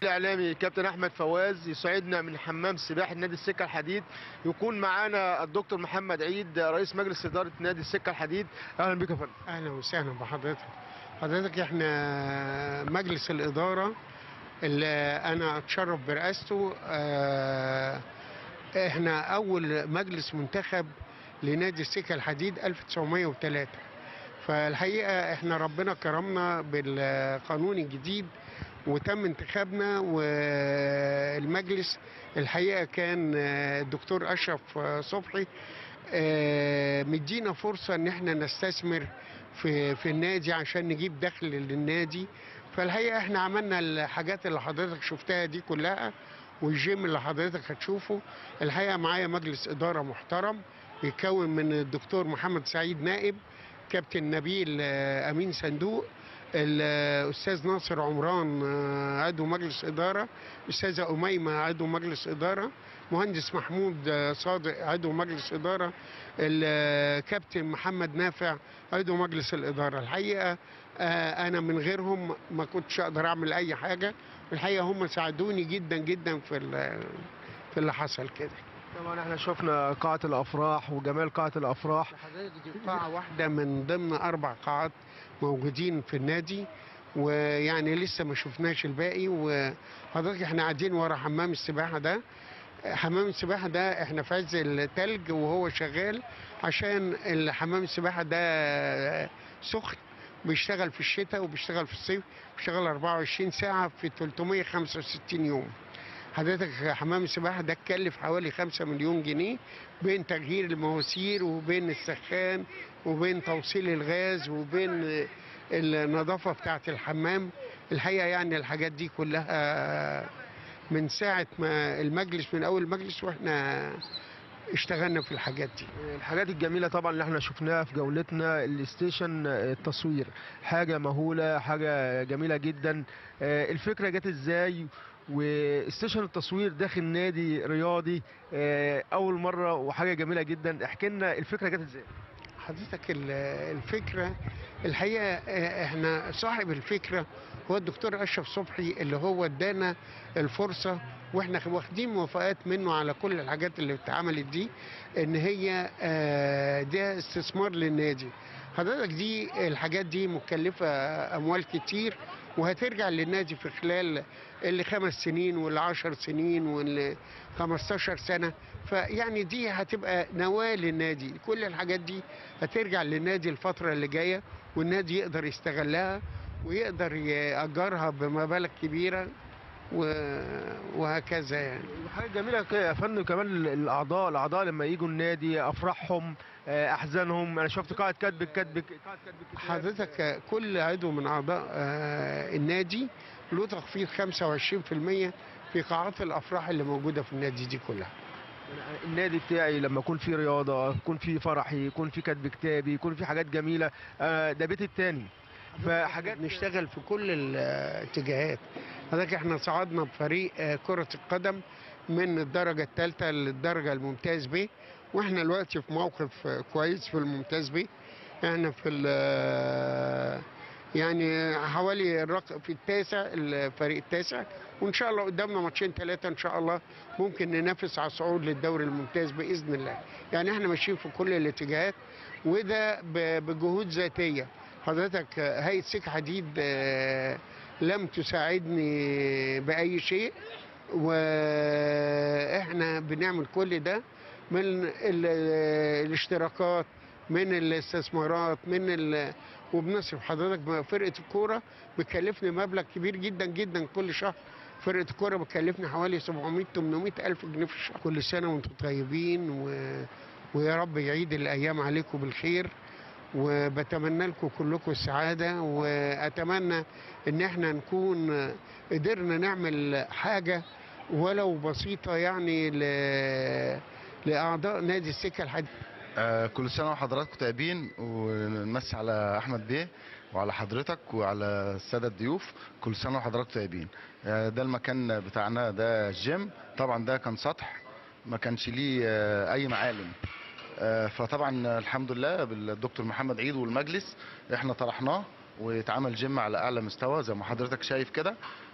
الاعلامي كابتن احمد فواز يسعدنا من حمام سباحه نادي السكه الحديد يكون معانا الدكتور محمد عيد رئيس مجلس اداره نادي السكه الحديد اهلا بك يا فندم اهلا وسهلا بحضرتك حضرتك احنا مجلس الاداره اللي انا اتشرف برئاسته آه، احنا اول مجلس منتخب لنادي السكه الحديد 1903 فالحقيقه احنا ربنا كرمنا بالقانون الجديد وتم انتخابنا والمجلس الحقيقه كان آه، الدكتور اشرف آه، صبحي آه، مدينا فرصه ان احنا نستثمر في في النادي عشان نجيب دخل للنادي فالحقيقه احنا عملنا الحاجات اللي حضرتك شفتها دي كلها والجيم اللي حضرتك هتشوفه الحقيقه معايا مجلس اداره محترم بيتكون من الدكتور محمد سعيد نائب كابتن نبيل آه، امين صندوق الاستاذ ناصر عمران آه، عضو مجلس اداره استاذه اميمه عضو مجلس اداره مهندس محمود آه، صادق عضو مجلس اداره الكابتن محمد نافع عضو مجلس الاداره الحقيقه آه، انا من غيرهم ما كنتش اقدر اعمل اي حاجه الحقيقه هم ساعدوني جدا جدا في ال- في اللي حصل كده طبعا احنا شفنا قاعه الافراح وجمال قاعه الافراح حضرتك دي قاعة واحدة من ضمن أربع قاعات موجودين في النادي ويعني لسه ما شفناش الباقي وحضرتك احنا قاعدين ورا حمام السباحة ده حمام السباحة ده احنا في عز التلج وهو شغال عشان الحمام السباحة ده سخن بيشتغل في الشتاء وبيشتغل في الصيف بيشتغل 24 ساعة في 365 يوم حضرتك حمام السباحة ده اتكلف حوالي 5 مليون جنيه بين تغيير المواسير وبين السخان وبين توصيل الغاز وبين النظافة بتاعة الحمام الحقيقة يعني الحاجات دي كلها من ساعة ما المجلس من أول المجلس وإحنا اشتغلنا في الحاجات دي الحاجات الجميله طبعا اللي احنا شفناها في جولتنا الستيشن التصوير حاجه مهوله حاجه جميله جدا آه، الفكره جت ازاي وستيشن التصوير داخل نادي رياضي آه، اول مره وحاجه جميله جدا احكي لنا الفكره جت ازاي حضرتك ال- الفكرة الحقيقة اه، احنا صاحب الفكرة هو الدكتور أشرف صبحي اللي هو ادانا الفرصة واحنا واخدين موافقات منه على كل الحاجات اللي اتعملت دي ان هي اه، ده استثمار للنادي حضرتك دي الحاجات دي مكلفة أموال كتير وهترجع للنادي في خلال اللي خمس سنين واللي عشر سنين واللي 15 سنة فيعني دي هتبقى نواة للنادي كل الحاجات دي هترجع للنادي الفترة اللي جاية والنادي يقدر يستغلها ويقدر يأجرها بمبالغ كبيرة و- وهكذا يعني حاجه جميله ك- يا فندم كمان الاعضاء الاعضاء لما يجوا النادي افراحهم آه، احزانهم انا شفت قاعه كتب كتب قاعه كتب الكتاب. حضرتك كل عضو من أعضاء آه، النادي له تخفيض 25% في قاعات الأفراح اللي موجودة في النادي دي كلها أنا النادي بتاعي لما يكون فيه رياضه يكون فيه فرحي يكون فيه كتب كتابي يكون فيه حاجات جميله آه، ده بيتي التاني فحاجات نشتغل في كل الاتجاهات حضرتك احنا صعدنا بفريق آه، كرة القدم من الدرجة الثالثة للدرجة الممتاز ب واحنا دلوقتي في موقف آه، كويس في الممتاز ب احنا في ال- آه، يعني حوالي الرقم في التاسع الفريق التاسع وان شاء الله قدامنا ماتشين ثلاثة ان شاء الله ممكن ننافس على الصعود للدوري الممتاز باذن الله يعني احنا ماشيين في كل الاتجاهات وده ب- بجهود ذاتيه حضرتك آه، هيئه سيك حديد آه، لم تساعدني باي شيء واحنا بنعمل كل ده من ال- الاشتراكات من الاستثمارات من ال... وبنصرف حضرتك فرقه الكوره بتكلفني مبلغ كبير جدا جدا كل شهر فرقه الكوره بتكلفني حوالي 700 800 الف جنيه في الشهر كل سنه وانتم طيبين و... ويا رب يعيد الايام عليكم بالخير وبتمنى لكم كلكم السعادة وأتمنى إن احنا نكون قدرنا نعمل حاجة ولو بسيطة يعني ل... لأعضاء نادي السكة الحديد آه، كل سنة وحضراتكم طيبين ونمسي على أحمد بيه وعلى حضرتك وعلى السادة الضيوف كل سنة وحضراتكم طيبين آه، ده المكان بتاعنا ده الجيم طبعا ده كان سطح ما كانش ليه آه، أي معالم آه، فطبعا الحمد لله بالدكتور محمد عيد والمجلس احنا طرحناه واتعمل جيم على اعلى مستوى زي ما حضرتك شايف كده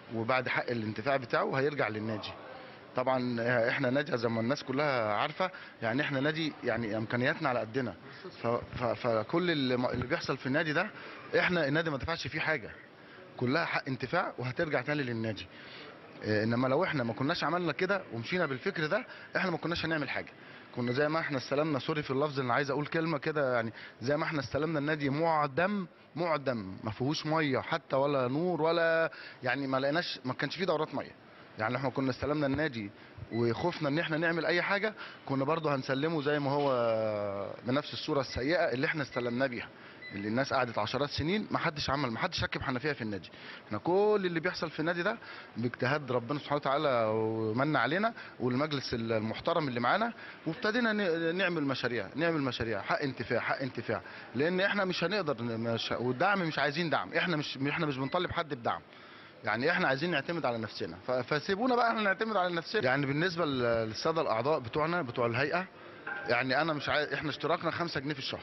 وبعد حق الانتفاع بتاعه هيرجع للنادي طبعا احنا نادي زي ما الناس كلها عارفه يعني احنا نادي يعني امكانياتنا على قدنا ف- ف- فكل اللي اللي بيحصل في النادي ده احنا النادي ما دفعش فيه حاجه كلها حق انتفاع وهترجع تاني للنادي إيه، انما لو احنا ما كناش عملنا كده ومشينا بالفكر ده احنا ما كناش هنعمل حاجه كنا زي ما احنا استلمنا سوري في اللفظ اللي عايز اقول كلمه كده يعني زي ما احنا استلمنا النادي معدم معدم ما فيهوش ميه حتى ولا نور ولا يعني ما لقيناش ما كانش فيه دورات ميه يعني احنا كنا استلمنا النادي وخفنا ان احنا نعمل اي حاجه كنا برضه هنسلمه زي ما هو بنفس الصوره السيئه اللي احنا استلمناه بيها اللي الناس قعدت عشرات سنين ما حدش عمل ما حدش ركب حنفيه في النادي احنا كل اللي بيحصل في النادي ده باجتهاد ربنا سبحانه وتعالى ومن علينا والمجلس المحترم اللي معانا وابتدينا ن- نعمل مشاريع نعمل مشاريع حق انتفاع حق انتفاع لان احنا مش هنقدر ن- مش والدعم مش عايزين دعم احنا مش احنا مش بنطالب حد بدعم يعني احنا عايزين نعتمد على نفسنا ف- فسيبونا بقى احنا نعتمد على نفسنا يعني بالنسبه لل- للساده الاعضاء بتوعنا بتوع الهيئه يعني انا مش عايز احنا اشتراكنا 5 جنيه في الشهر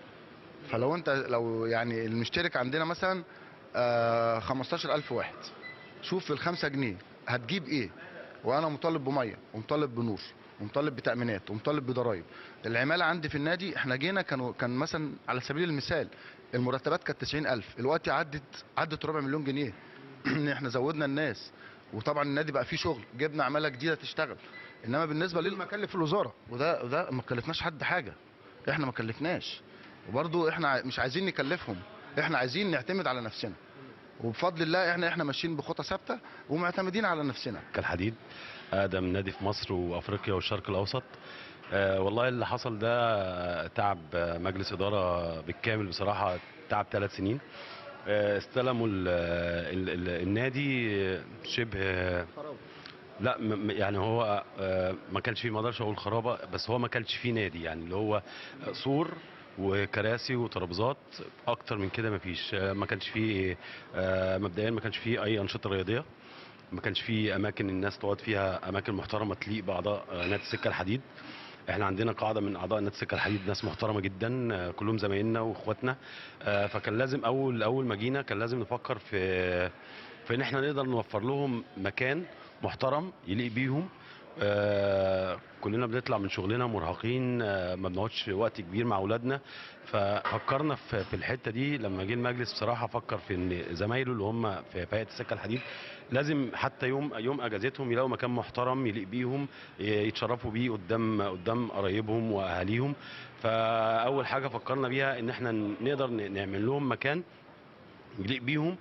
فلو انت لو يعني المشترك عندنا مثلا آه 15000 واحد شوف ال 5 جنيه هتجيب ايه وانا مطالب بميه ومطالب بنور ومطالب بتامينات ومطالب بضرايب العماله عندي في النادي احنا جينا كانوا كان مثلا على سبيل المثال المرتبات كانت 90000 دلوقتي عدت عدت ربع مليون جنيه ان احنا زودنا الناس وطبعا النادي بقى فيه شغل جبنا عماله جديده تشتغل انما بالنسبه لل المكلف في الوزاره وده وده ما كلفناش حد حاجه احنا ما كلفناش وبرضو احنا ع- مش عايزين نكلفهم احنا عايزين نعتمد على نفسنا وبفضل الله احنا احنا ماشيين بخطى ثابته ومعتمدين على نفسنا كالحديد اقدم نادي في مصر وافريقيا والشرق الاوسط آه والله اللي حصل ده آه، تعب آه، مجلس اداره بالكامل بصراحه تعب ثلاث سنين آه، استلموا ال ال ال النادي آه، شبه آه، لا م- م- يعني هو آه، ما كانش فيه ما اقدرش اقول خرابه بس هو ما كانش فيه نادي يعني اللي هو سور وكراسي وترابيزات اكتر من كده ما فيش آه، ما كانش فيه آه، مبدئيا ما كانش فيه اي انشطه رياضيه ما كانش فيه اماكن الناس تقعد فيها اماكن محترمه تليق باعضاء آه، نادي السكه الحديد احنا عندنا قاعده من اعضاء نادي السكه الحديد ناس محترمه جدا آه، كلهم زمايلنا واخواتنا آه، فكان لازم اول اول ما جينا كان لازم نفكر في في ان احنا نقدر نوفر لهم مكان محترم يليق بيهم آه، كلنا بنطلع من شغلنا مرهقين آه، ما بنقعدش وقت كبير مع اولادنا ففكرنا في في الحته دي لما جه المجلس بصراحه فكر في ان زمايله اللي هم في في هيئه السكه الحديد لازم حتى يوم يوم اجازتهم يلاقوا مكان محترم يليق بيهم ي- يتشرفوا بيه قدام قدام قرايبهم واهاليهم فاول حاجه فكرنا بيها ان احنا نقدر ن- نعمل لهم مكان يليق بيهم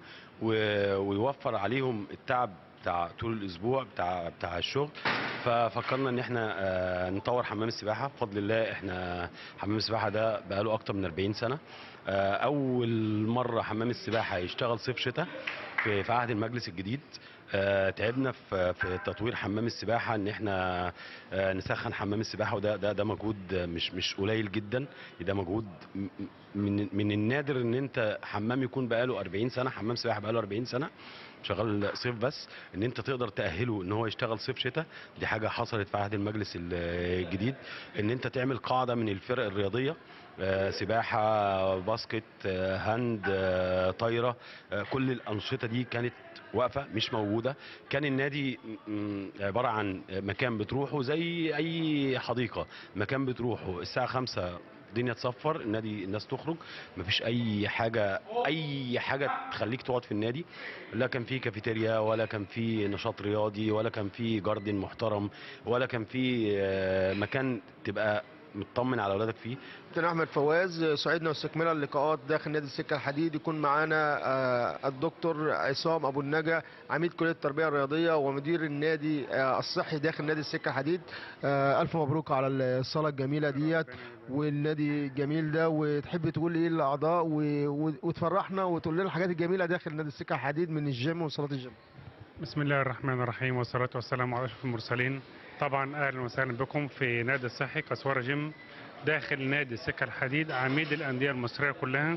و- ويوفر عليهم التعب بتاع طول الاسبوع بتاع بتاع الشغل ففكرنا ان احنا آه، نطور حمام السباحه بفضل الله احنا حمام السباحه ده بقاله اكتر من 40 سنه آه، اول مره حمام السباحه يشتغل صيف شتاء في في عهد المجلس الجديد آه، تعبنا في في تطوير حمام السباحه ان احنا آه، نسخن حمام السباحه وده ده ده مجهود مش مش قليل جدا ده مجهود م- من من النادر ان انت حمام يكون بقاله 40 سنه حمام سباحه بقاله 40 سنه شغال صيف بس ان انت تقدر تاهله ان هو يشتغل صيف شتاء دي حاجه حصلت في عهد المجلس الجديد ان انت تعمل قاعده من الفرق الرياضيه آه، سباحه باسكت آه، هاند آه، طايره آه، كل الانشطه دي كانت واقفه مش موجوده كان النادي م- م- عباره عن مكان بتروحه زي اي حديقه مكان بتروحه الساعه 5 الدنيا تصفر النادي الناس تخرج مفيش اي حاجه اي حاجه تخليك تقعد في النادي لا كان في كافيتيريا ولا كان في نشاط رياضي ولا كان في جاردن محترم ولا كان في آه، مكان تبقى مطمن على اولادك فيه كابتن احمد فواز سعدنا واستكمالا اللقاءات داخل نادي السكه الحديد يكون معانا آه، الدكتور عصام ابو النجا عميد كليه التربيه الرياضيه ومدير النادي آه، الصحي داخل نادي السكه الحديد آه، الف مبروك على الصاله الجميله ديت والنادي الجميل ده وتحب تقول ايه للاعضاء و- و- وتفرحنا وتقول لنا الحاجات الجميله داخل نادي السكه الحديد من الجيم وصالات الجيم بسم الله الرحمن الرحيم والصلاة والسلام على أشرف المرسلين طبعا أهلا وسهلا بكم في نادي الصحي كسوارة جيم داخل نادي السكة الحديد عميد الأندية المصرية كلها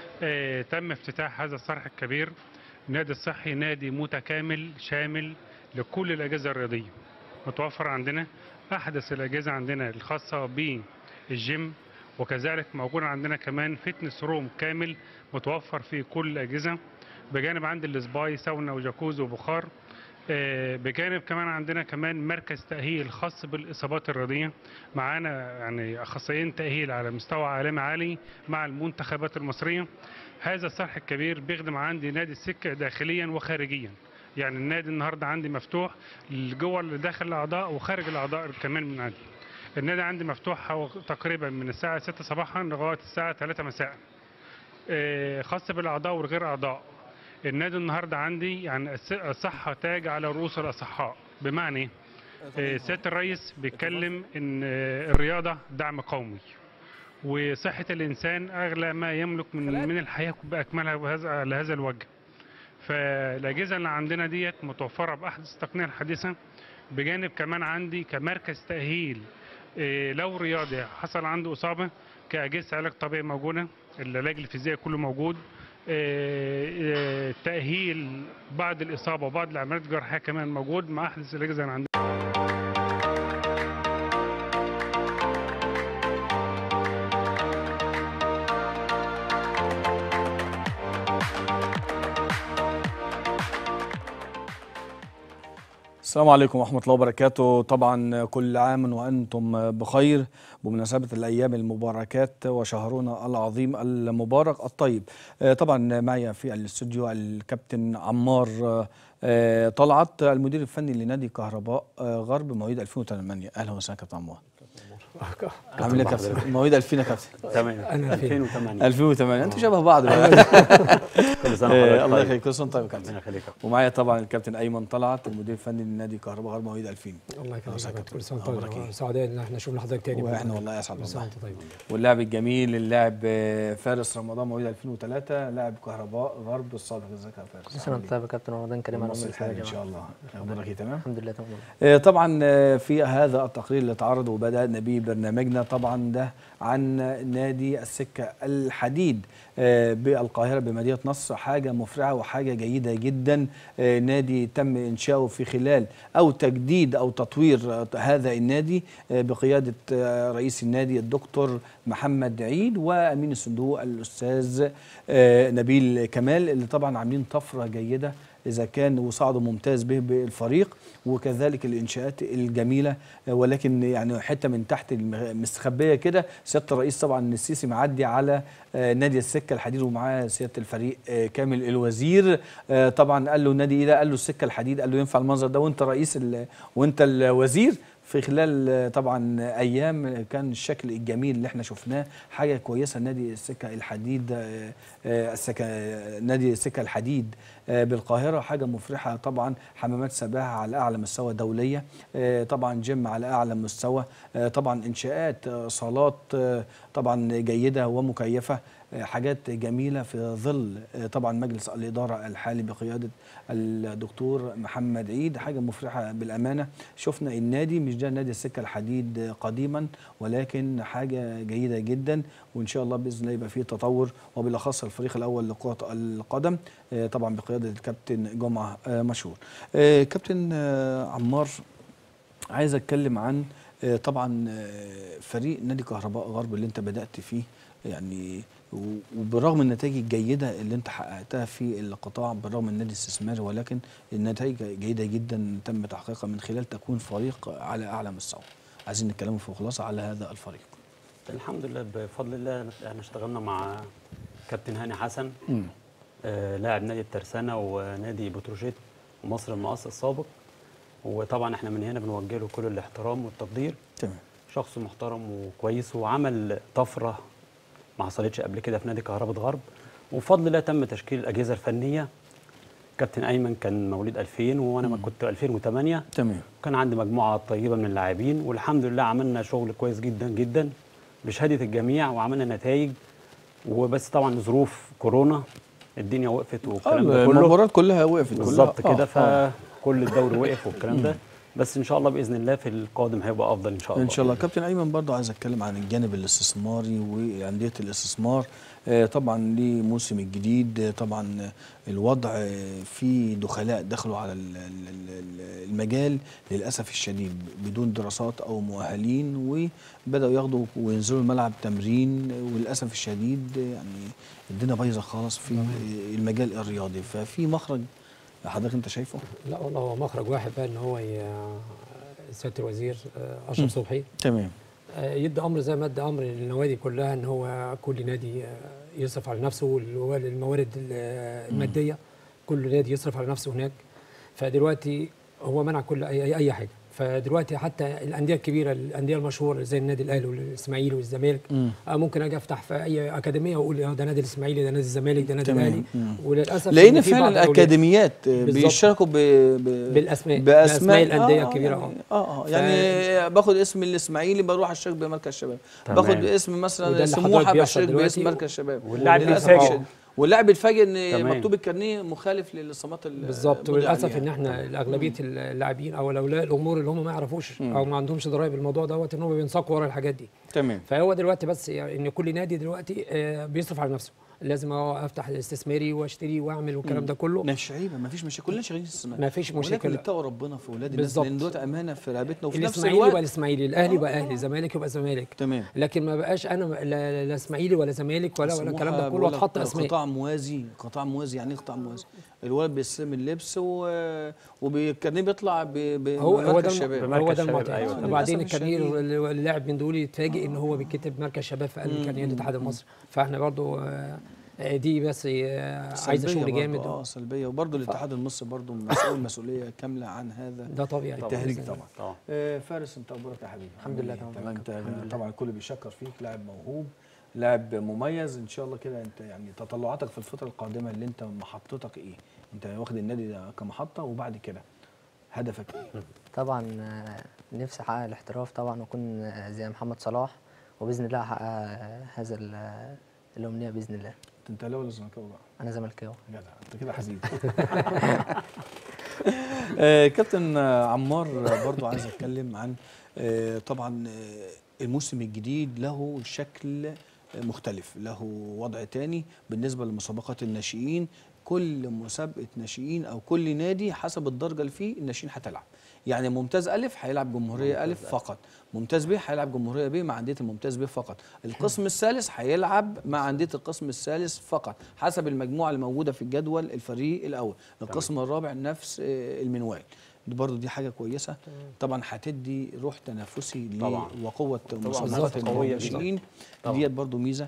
آه تم افتتاح هذا الصرح الكبير النادي الصحي نادي متكامل شامل لكل الأجهزة الرياضية متوفر عندنا أحدث الأجهزة عندنا الخاصة بالجيم وكذلك موجود عندنا كمان فتنس روم كامل متوفر في كل الأجهزة بجانب عندي السباي ساونا وجاكوزي وبخار آه، بجانب كمان عندنا كمان مركز تأهيل خاص بالإصابات الرياضية معانا يعني أخصائيين تأهيل على مستوى عالمي عالي مع المنتخبات المصرية هذا الصرح الكبير بيخدم عندي نادي السكة داخليا وخارجيا يعني النادي النهارده عندي مفتوح جوه اللي داخل الاعضاء وخارج الاعضاء كمان من عندي النادي عندي مفتوح حو- تقريبا من الساعه 6 صباحا لغايه الساعه 3 مساء آه، خاص بالاعضاء والغير اعضاء النادي النهارده عندي يعني الس- الصحه تاج على رؤوس الاصحاء بمعنى ايه آه، سياده الرئيس بيتكلم ان آه، الرياضه دعم قومي وصحه الانسان اغلى ما يملك من من الحياه باكملها وهذا على هذا الوجه فالاجهزه اللي عندنا ديت متوفره باحدث التقنيه الحديثه بجانب كمان عندي كمركز تاهيل إيه، لو رياضي حصل عنده اصابه كاجهزه علاج طبيعي موجوده العلاج الفيزيائي كله موجود إيه، إيه، تاهيل بعد الاصابه وبعد العمليات الجراحيه كمان موجود مع احدث الاجهزه اللي عندنا السلام عليكم ورحمة الله وبركاته طبعا كل عام وأنتم بخير بمناسبة الأيام المباركات وشهرنا العظيم المبارك الطيب آه، طبعا معي في الاستوديو الكابتن عمار آه، طلعت المدير الفني لنادي كهرباء آه، غرب مواليد 2008 أهلا وسهلا كابتن عمار عامل ايه يا كابتن مواليد 2000 يا كابتن تمام 2008 2008 انتوا شبه بعض بقى كل سنه آه، وحضرتك الله طيب. يخليك كل سنه وأنت طيب يا كابتن ربنا يخليك ومعايا طبعا الكابتن ايمن طلعت المدير الفني لنادي كهرباء غرب مواليد 2000 الله يخليك وسهلا يا كابتن. كل سنه أخبارك وانت إيه؟ طيب سعداء ان احنا شفنا حضرتك تاني واحنا والله اسعد كل سنه والله وانت طيب واللاعب الجميل اللاعب آه، فارس رمضان مواليد 2003 لاعب كهرباء غرب السابق ازيك يا فارس كل سنه وانت طيب يا كابتن رمضان كريم على مصر أم الحال الفرج ان شاء الله اخبارك ايه تمام الحمد لله تمام آه، طبعا آه، في هذا التقرير اللي اتعرض وبدانا به برنامجنا طبعا ده عن نادي السكه الحديد آه، بالقاهره بمدينه نصر حاجه مفرحه وحاجه جيده جدا آه، نادي تم انشاؤه في خلال او تجديد او تطوير آه، هذا النادي آه، بقياده آه، رئيس النادي الدكتور محمد عيد وامين الصندوق الاستاذ آه، نبيل كمال اللي طبعا عاملين طفره جيده اذا كان وصعد ممتاز به بالفريق وكذلك الانشاءات الجميله ولكن يعني حته من تحت المغ- مستخبيه كده سياده الرئيس طبعا السيسي معدي على آه، نادي السكه الحديد ومعاه سياده الفريق آه، كامل الوزير آه، طبعا قال له النادي ايه ده قال له السكه الحديد قال له ينفع المنظر ده وانت رئيس ال- وانت الوزير في خلال آه، طبعا ايام كان الشكل الجميل اللي احنا شفناه حاجه كويسه نادي السكه الحديد آه، آه، السكه نادي السكه الحديد آه، بالقاهره حاجه مفرحه طبعا حمامات سباحه على اعلى مستوى دوليه آه، طبعا جيم على اعلى مستوى آه، طبعا انشاءات آه، صالات آه، طبعا جيده ومكيفه آه، حاجات جميله في ظل آه، طبعا مجلس الاداره الحالي بقياده الدكتور محمد عيد حاجه مفرحه بالامانه شفنا النادي مش ده نادي السكه الحديد آه، قديما ولكن حاجه جيده جدا وان شاء الله باذن الله يبقى فيه تطور وبالاخص الفريق الاول لكره القدم آه، طبعا بقياده الكابتن جمعه آه، مشهور آه، كابتن آه، عمار عايز اتكلم عن آه، طبعا آه، فريق نادي كهرباء غرب اللي انت بدات فيه يعني و- وبرغم النتائج الجيده اللي انت حققتها في القطاع بالرغم من النادي الاستثماري ولكن النتائج جيده جدا تم تحقيقها من خلال تكوين فريق على اعلى مستوى عايزين نتكلم في خلاصه على هذا الفريق الحمد لله بفضل الله احنا اشتغلنا مع كابتن هاني حسن مم. آه، لاعب نادي الترسانة ونادي بتروجيت ومصر المقص السابق وطبعا احنا من هنا بنوجه له كل الاحترام والتقدير تمام شخص محترم وكويس وعمل طفره ما حصلتش قبل كده في نادي كهرباء غرب وبفضل الله تم تشكيل الاجهزه الفنيه كابتن ايمن كان مواليد 2000 وانا ما كنت 2008 تمام كان عندي مجموعه طيبه من اللاعبين والحمد لله عملنا شغل كويس جدا جدا بشهاده الجميع وعملنا نتائج وبس طبعا ظروف كورونا الدنيا وقفت والكلام ده كله المباريات كلها وقفت كلها. بالظبط آه، كده آه. فكل الدوري وقف والكلام ده بس ان شاء الله باذن الله في القادم هيبقى افضل ان شاء الله ان شاء الله كابتن ايمن برضو عايز اتكلم عن الجانب الاستثماري وانديه الاستثمار آه، طبعا ليه موسم الجديد آه، طبعا آه، الوضع آه، في دخلاء دخلوا على ال- ال- ال- المجال للاسف الشديد بدون دراسات او مؤهلين وبداوا ياخدوا وينزلوا الملعب تمرين وللاسف الشديد آه، يعني الدنيا بايظه خالص في آه، المجال الرياضي ففي مخرج حضرتك انت شايفه؟ لا والله هو مخرج واحد بقى ان هو ي- سياده الوزير آه، اشرف صبحي تمام آه، يدي امر زي ما ادى امر للنوادي كلها ان هو كل نادي آه، يصرف على نفسه والوال- الموارد ال- الماديه كل نادي يصرف على نفسه هناك فدلوقتي هو منع كل اي اي, أي حاجه فدلوقتي حتى الانديه الكبيره الانديه المشهوره زي النادي الاهلي والاسماعيلي والزمالك مم. آه، ممكن اجي افتح في اي اكاديميه واقول آه، ده نادي الاسماعيلي ده نادي الزمالك ده نادي تمام. الاهلي مم. وللاسف لان إن في بعض فعلا الأولياء الاكاديميات آه، بالظبط. بيشتركوا ب... ب... بالاسماء باسماء الانديه آه، الكبيره يعني اه اه اه يعني باخد اسم الاسماعيلي بروح اشترك بمركز الشباب تمام. باخد اسم وده مثلا اللي سموحه حضرتك بيحصل بشترك دلوقتي باسم مركز الشباب واللاعب للأسف بيتفاجئ. الشديد. واللاعب بيتفاجئ ان تمام. مكتوب الكارنيه مخالف للصمات ال- بالظبط الموضوع وللاسف عليها. ان احنا اغلبيه اللاعبين او اولياء الامور اللي هم ما يعرفوش مم. او ما عندهمش درايه بالموضوع دوت ان هم بينساقوا ورا الحاجات دي تمام فهو دلوقتي بس يعني ان كل نادي دلوقتي آه، بيصرف على نفسه لازم أهو افتح استثماري واشتري واعمل والكلام ده كله مش عيبه ما فيش مشاكل كلنا شغالين استثمار ما فيش ولكن مشاكل اتقوا ربنا في اولاد الناس بالظبط. لان دوت امانه في رقبتنا وفي نفس الاسماعيلي يبقى الوقت الاسماعيلي الاهلي يبقى آه، اهلي زمالك يبقى زمالك تمام لكن ما بقاش انا لا لا اسماعيلي ولا زمالك ولا ولا الكلام ده سموحة كله بيقول لك اتحط اسماء قطاع موازي قطاع موازي يعني ايه قطاع موازي الولد بيستلم اللبس و... وبالكارنيه بيطلع ب... ب... هو هو بمركز ده شباب الم- هو بمركز ده شباب، المعتاد أيوة. آه، وبعدين للأسف الكارنيه الشديد. اللاعب من دول يتفاجئ ان هو بيتكتب مركز شباب في قلب كارنيه الاتحاد المصري فاحنا برضو آه، آه، دي بس آه، عايزه سلبية شغل برضو، جامد اه سلبيه وبرضه الاتحاد المصري برضه مسؤول مسؤوليه كامله عن هذا ده طبيعي التهريج بإذن الله. طبعا طبعا آه، فارس انت اخبارك يا حبيبي الحمد لله عامل إيه؟ تمام. تمام الحمد انت لله. طبعا الكل بيشكر فيك لاعب موهوب لاعب مميز ان شاء الله كده انت يعني تطلعاتك في الفتره القادمه اللي انت محطتك ايه انت واخد النادي ده كمحطه وبعد كده هدفك ايه طبعا آه، نفسي احقق الاحتراف طبعا واكون آه، زي محمد صلاح وباذن الله احقق آه، هذا ال- آه، الامنيه باذن الله انت اهلاوي ولا زملكاوي بقى انا زملكاوي جدع انت كده حبيبي آه، كابتن آه، عمار آه، برضو عايز اتكلم عن آه، طبعا آه، الموسم الجديد له شكل آه، مختلف له وضع تاني بالنسبه لمسابقات الناشئين كل مسابقه ناشئين او كل نادي حسب الدرجه اللي فيه الناشئين هتلعب يعني ممتاز الف هيلعب جمهوريه الف فقط ممتاز ب هيلعب جمهوريه ب مع انديه الممتاز ب فقط القسم الثالث هيلعب مع انديه القسم الثالث فقط حسب المجموعه الموجوده في الجدول الفريق الاول القسم الرابع نفس آه، المنوال دي برضو دي حاجه كويسه طبعا هتدي روح تنافسي ل- طبعاً. وقوه مسابقات منافسة قوية الناشئين طبعاً. ديت برضو ميزه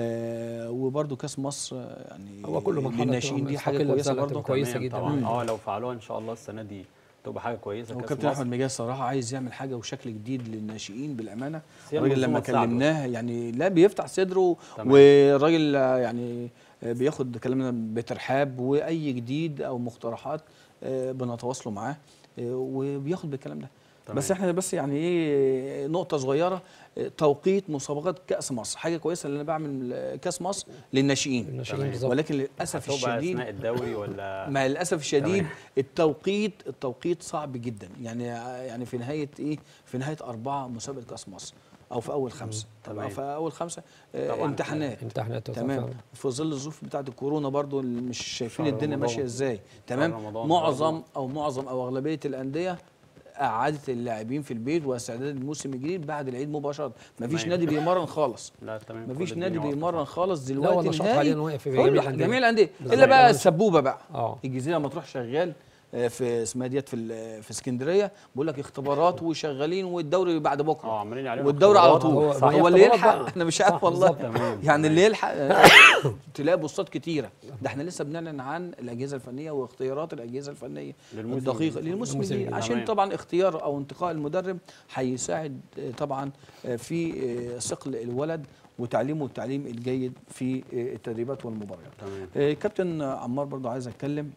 آه وبرضو كاس مصر آه، يعني هو كله مرحلة للناشئين دي حاجه مستقلة كويسه بصراحة برضو تبقى كويسة تمام جدا. طبعا مم. اه لو فعلوها ان شاء الله السنه دي تبقى حاجه كويسه هو كأس كابتن مصر. احمد مجاز صراحه عايز يعمل حاجه وشكل جديد للناشئين بالامانه بس هي الراجل لما المنظومة تساعده. كلمناه يعني لا بيفتح صدره تمام. والراجل آه، يعني آه، بياخد كلامنا بترحاب واي جديد او مقترحات آه، بنتواصلوا معاه آه، وبياخد بالكلام ده تمام. بس احنا بس يعني ايه نقطه صغيره آه، توقيت مسابقات كاس مصر حاجه كويسه ان انا بعمل آه، كاس مصر للناشئين الناشئين تمام. بالظبط ولكن للاسف هتبقى الشديد اثناء الدوري ولا مع للاسف الشديد تمام. التوقيت التوقيت صعب جدا يعني يعني في نهايه ايه في نهايه اربعه مسابقه كاس مصر او في اول خمسه تمام. او في اول خمسه آه، طبعاً. امتحانات امتحانات تمام فعلاً. في ظل الظروف بتاعه الكورونا برضو اللي مش شايفين شهر الدنيا رمضان. ماشيه ازاي تمام رمضان معظم برضو. او معظم او اغلبيه الانديه قعدت اللاعبين في البيت واستعداد الموسم الجديد بعد العيد مباشره مفيش تمام. نادي بيمرن خالص لا تمام مفيش كل نادي الدنيا واقفة. بيمرن خالص لا دلوقتي والله شاط نهائي حاليا واقف في كل- جميع الأندية. جميع الانديه بالظبط. الا بقى كمان- السبوبه بقى اه الجزيره لما تروح شغال آه، في اسمها ديت في ال- في اسكندريه بقول لك اختبارات وشغالين والدوري بعد اه بكره عمالين عليهم والدوري على اختبارات. طول هو- صح ما هي هو اللي اختبارات يلحق بقى. انا مش صح، عارف والله بالظبط. تمام يعني اللي يلحق تلاقي بوستات كتيره ده احنا لسه بنعلن عن الاجهزه الفنيه واختيارات الاجهزه الفنيه للموسم الدقيقه الجديد. للموسم الموسم الجديد الجديد. عشان تمام. طبعا اختيار او انتقاء المدرب هيساعد آه، طبعا آه، في آه، صقل الولد وتعليمه التعليم الجيد في آه، التدريبات والمباريات تمام آه، كابتن عمار برضو عايز اتكلم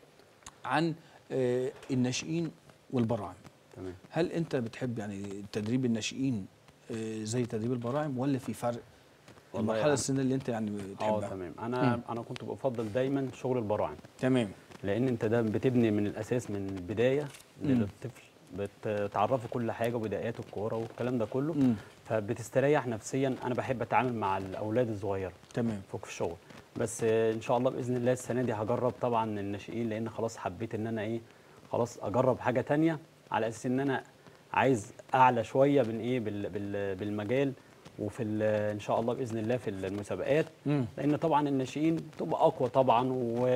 عن آه، الناشئين والبراعم تمام هل انت بتحب يعني تدريب الناشئين آه، زي تدريب البراعم ولا في فرق والله المرحله يعني- السنه اللي انت يعني اه بتحبها تمام انا انا كنت بفضل دايما شغل البراعم تمام لان انت ده بتبني من الاساس من البدايه مم. للطفل بتعرفه كل حاجه وبدايات الكوره والكلام ده كله مم. فبتستريح نفسيا انا بحب اتعامل مع الاولاد الصغيره تمام فوق في الشغل بس آه، ان شاء الله باذن الله السنه دي هجرب طبعا الناشئين لان خلاص حبيت ان انا ايه خلاص اجرب حاجه تانية على اساس ان انا عايز اعلى شويه من ايه بال بال بالمجال وفي ال- ان شاء الله باذن الله في المسابقات مم. لان طبعا الناشئين تبقى اقوى طبعا و...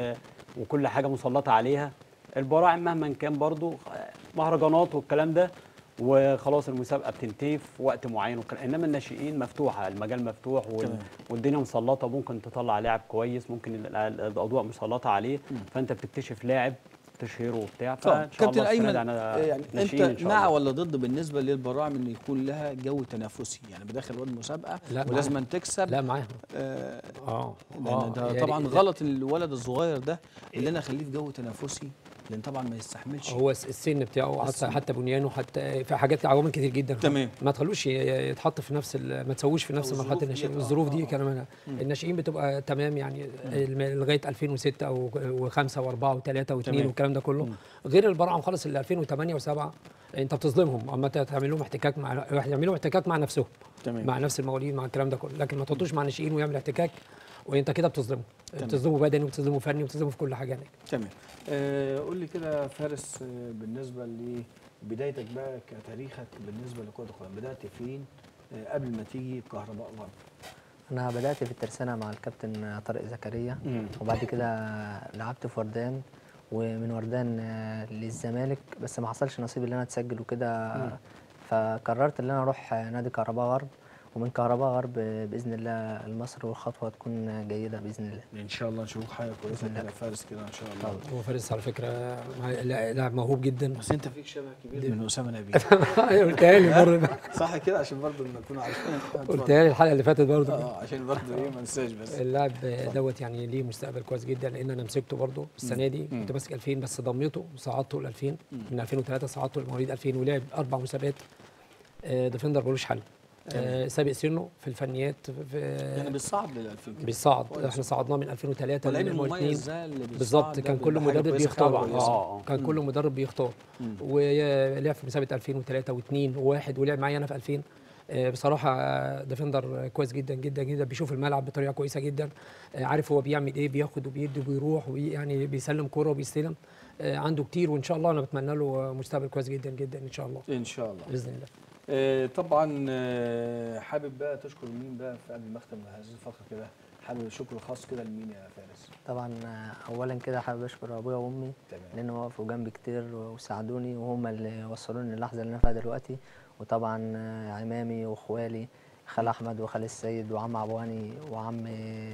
وكل حاجه مسلطه عليها البراعم مهما كان برضو مهرجانات والكلام ده وخلاص المسابقه بتنتهي في وقت معين والكلام انما الناشئين مفتوحه المجال مفتوح وال... تمام. والدنيا مسلطه ممكن تطلع لاعب كويس ممكن ال- ال- الاضواء مسلطه عليه فانت بتكتشف لاعب تشهيره وبتاع طب فان شاء كابتن الله السنة ايمن دي أنا يعني ناشئين إن انت شاء مع الله. ولا ضد بالنسبه للبراعم ان يكون لها جو تنافسي يعني بداخل واد مسابقه لا، ولازم معاهم. تكسب لا معاهم آه اه لان ده يعني طبعا ده- غلط الولد الصغير ده اللي انا اخليه في جو تنافسي لان طبعا ما يستحملش هو الس- السن بتاعه حتى السن. حتى بنيانه حتى في حاجات عوامل كتير جدا تمام. ما تخلوش ي- يتحط في نفس ال- ما تسويش في نفس أو مرحله الظروف الناشئين ديت، آه، الظروف آه، دي آه. كمان الناشئين بتبقى تمام يعني الم- لغايه 2006 او و5 و4 و3 و2 تمام. والكلام ده كله غير البراعم خالص اللي 2008 و7 انت بتظلمهم اما انت تعمل لهم احتكاك مع يعمل لهم احتكاك مع نفسهم تمام مع نفس المواليد مع الكلام ده كله لكن ما تحطوش مع الناشئين ويعمل احتكاك وانت كده بتظلمه بتظلمه بدني وبتظلمه فني وبتظلمه في كل حاجه هناك تمام آه قول لي كده فارس آه بالنسبه لبدايتك بقى كتاريخك بالنسبه لكره القدم بدات فين آه قبل ما تيجي كهرباء غرب انا بدات في الترسانه مع الكابتن طارق زكريا مم. وبعد كده لعبت في وردان ومن وردان آه، للزمالك بس ما حصلش نصيب ان انا اتسجل وكده فقررت ان انا اروح آه، نادي كهرباء غرب ومن كهرباء غرب آه، باذن الله لمصر والخطوه تكون جيده باذن الله ان شاء الله نشوف حاجه كويسه بإذن الله. كده فارس كده ان شاء الله هو فارس على فكره مع- لا- لاعب موهوب جدا بس انت فيك شبه كبير من اسامه نبيل قلتها لي مره صح كده عشان برضه نكون عارفين قلتها لي الحلقه اللي فاتت برضه اه عشان برضه ايه ما انساش بس اللاعب دوت يعني ليه مستقبل كويس جدا لان انا مسكته برضه السنه دي مم. كنت ماسك 2000 بس ضميته وصعدته ل 2000 من 2003 صعدته لمواليد 2000 ولعب اربع مسابقات آه، ديفندر ملوش حل آه، سابق سنه في الفنيات في يعني بالصعب لل 2000 كده بيصعد كويس. احنا صعدناه من 2003 واللعيب ل 2002 المميز ده اللي بيصعد بالظبط ده كان بيبقى كل حاجة مدرب كويسة، بيختار حاجة كويسة. اه اه كان مم. كل مدرب بيختار مم. ولعب في مسابقه 2003 و2 و1 ولعب معايا انا في 2000 آه، بصراحه آه، ديفندر كويس جدا جدا جدا بيشوف الملعب بطريقه كويسه جدا آه، عارف هو بيعمل ايه بياخد وبيدي وبيروح ويعني بيسلم كوره وبيستلم آه، عنده كتير وان شاء الله انا بتمنى له مستقبل كويس جدا جدا ان شاء الله ان شاء الله باذن الله آه، طبعا آه، حابب بقى تشكر مين بقى في قبل ما اختم هذه الفقره كده حابب شكر خاص كده لمين يا فارس طبعا آه، اولا كده حابب اشكر ابويا وامي تمام لان وقفوا جنبي كتير وساعدوني وهم اللي وصلوني للحظه اللي انا فيها دلوقتي وطبعا آه، عمامي واخوالي خال احمد وخال السيد وعم عبواني وعم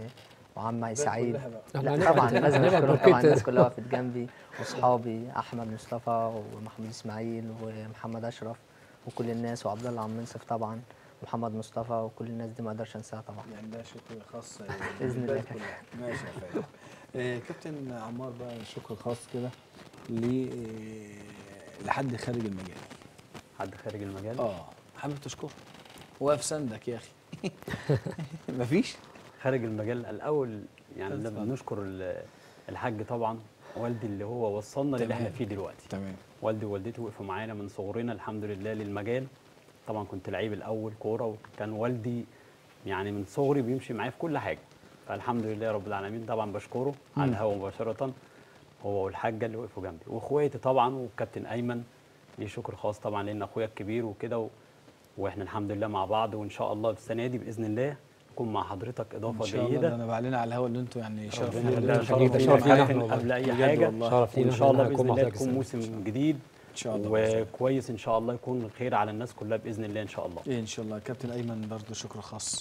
وعم سعيد كلها بقى. احنا لا هنبعت- طبعا لازم هنبعت اشكرهم بوكيت. طبعا الناس كلها وقفت جنبي واصحابي احمد مصطفى ومحمود اسماعيل ومحمد اشرف وكل الناس وعبد الله عم منصف طبعا ومحمد مصطفى وكل الناس دي ما اقدرش انساها طبعا يعني ده شكر خاص بإذن للبلد الله. كلها. ماشي يا فارس آه، كابتن عمار بقى شكر خاص كده ل آه، لحد خارج المجال حد خارج المجال اه حابب تشكره واقف سندك يا اخي مفيش خارج المجال الاول يعني اتفضل. لما بنشكر ال- الحاج طبعا والدي اللي هو وصلنا للي احنا تمام. فيه دلوقتي تمام والدي ووالدتي وقفوا معانا من صغرنا الحمد لله للمجال طبعا كنت لعيب الاول كوره وكان والدي يعني من صغري بيمشي معايا في كل حاجه فالحمد لله رب العالمين طبعا بشكره على الهوا مباشره هو والحاجه اللي وقفوا جنبي واخواتي طبعا والكابتن ايمن ليه شكر خاص طبعا لان اخويا الكبير وكده و... واحنا الحمد لله مع بعض وان شاء الله السنه دي باذن الله نكون مع حضرتك اضافه ان شاء الله جيده ده انا بعلن على الهوا اللي انتوا يعني شرف ربنا ليا يخليك. إن شرف انتوا لينا. تكونوا شرف معايا. لينا. قبل اي بجد حاجه والله. شرف لينا وان شاء الله إحنا باذن هنكون الله معاك تكون السنة. موسم جديد ان شاء الله بإذن الله. وكويس ان شاء الله يكون خير على الناس كلها باذن الله ان شاء الله إيه ان شاء الله كابتن ايمن برضه شكر خاص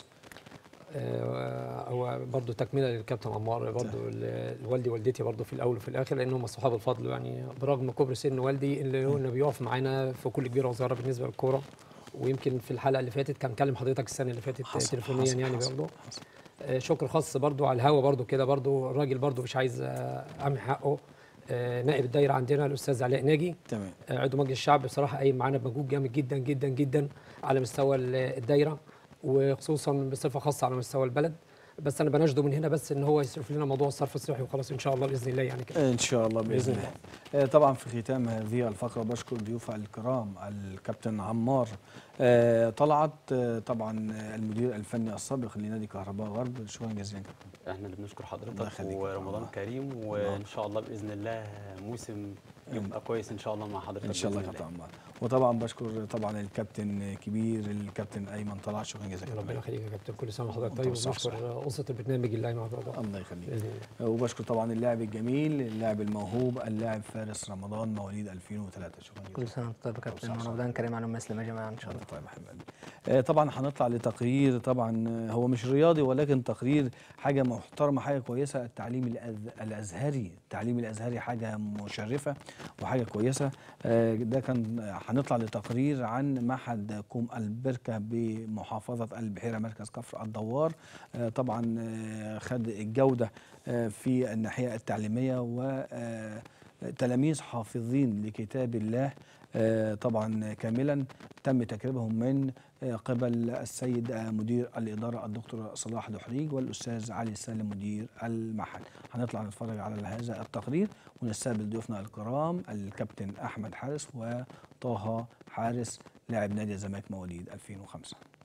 آه، هو برضه تكمله للكابتن عمار برضه ال- والدي والدتي برضه في الاول وفي الاخر لان هم صحاب الفضل يعني برغم كبر سن والدي اللي هو انه بيقف معانا في كل كبيره وصغيره بالنسبه للكوره ويمكن في الحلقه اللي فاتت كان كلم حضرتك السنه اللي فاتت حصل- تليفونيا حصل- يعني حصل- برضه حصل. آه، شكر خاص برضو على الهوا برضو كده برضو الراجل برضو مش عايز آه، اعمل حقه آه، نائب الدايره عندنا الاستاذ علاء ناجي تمام آه، عضو مجلس الشعب بصراحه قايم معانا بمجهود جامد جدا جدا جدا على مستوى ال- الدايره وخصوصا بصفه خاصه على مستوى البلد بس انا بناشده من هنا بس ان هو يصرف لنا موضوع الصرف الصحي وخلاص ان شاء الله باذن الله يعني كده ان شاء الله باذن بإذن الله آه، طبعا في ختام هذه الفقره بشكر ضيوف الكرام الكابتن عمار آه، طلعت آه، طبعا آه، المدير الفني السابق لنادي كهرباء غرب شكرا جزيلا كابتن احنا اللي بنشكر الله حضرتك يخليك يا ورمضان الله. كريم وان شاء الله باذن الله موسم يبقى كويس ان شاء الله مع حضرتك ان شاء الله يا بإذن كابتن عمار وطبعا بشكر طبعا الكابتن كبير الكابتن ايمن طلعت شكرا جزيلا ربنا كابتن يخليك يا كابتن كل سنه وحضرتك وأنت طيب بصحة ونشكر وصحة. قصه البرنامج اللي مع بعض الله يخليك باذن الله وبشكر طبعا اللاعب الجميل اللاعب الموهوب اللاعب فارس رمضان مواليد 2003 شكرا جزيلا كل سنه وانت طيب يا كابتن صح، صح. ورمضان كريم على المسلمه يا جماعه ان شاء الله طيب يا حبيب قلبي. آه، طبعا هنطلع لتقرير طبعا آه، هو مش رياضي ولكن تقرير حاجه محترمه حاجه كويسه التعليم الأز- الازهري التعليم الازهري حاجه مشرفه وحاجه كويسه آه، ده كان آه، هنطلع لتقرير عن معهد كوم البركه بمحافظه البحيره مركز كفر الدوار آه، طبعا آه، خد الجوده آه، في الناحيه التعليميه و آه، تلاميذ حافظين لكتاب الله آه، طبعا كاملا تم تكريمهم من آه، قبل السيد آه، مدير الإدارة الدكتور صلاح دحريج والأستاذ علي سالم مدير المعهد هنطلع نتفرج على هذا التقرير ونستقبل ضيوفنا الكرام الكابتن أحمد حارس وطه حارس لاعب نادي الزمالك مواليد 2005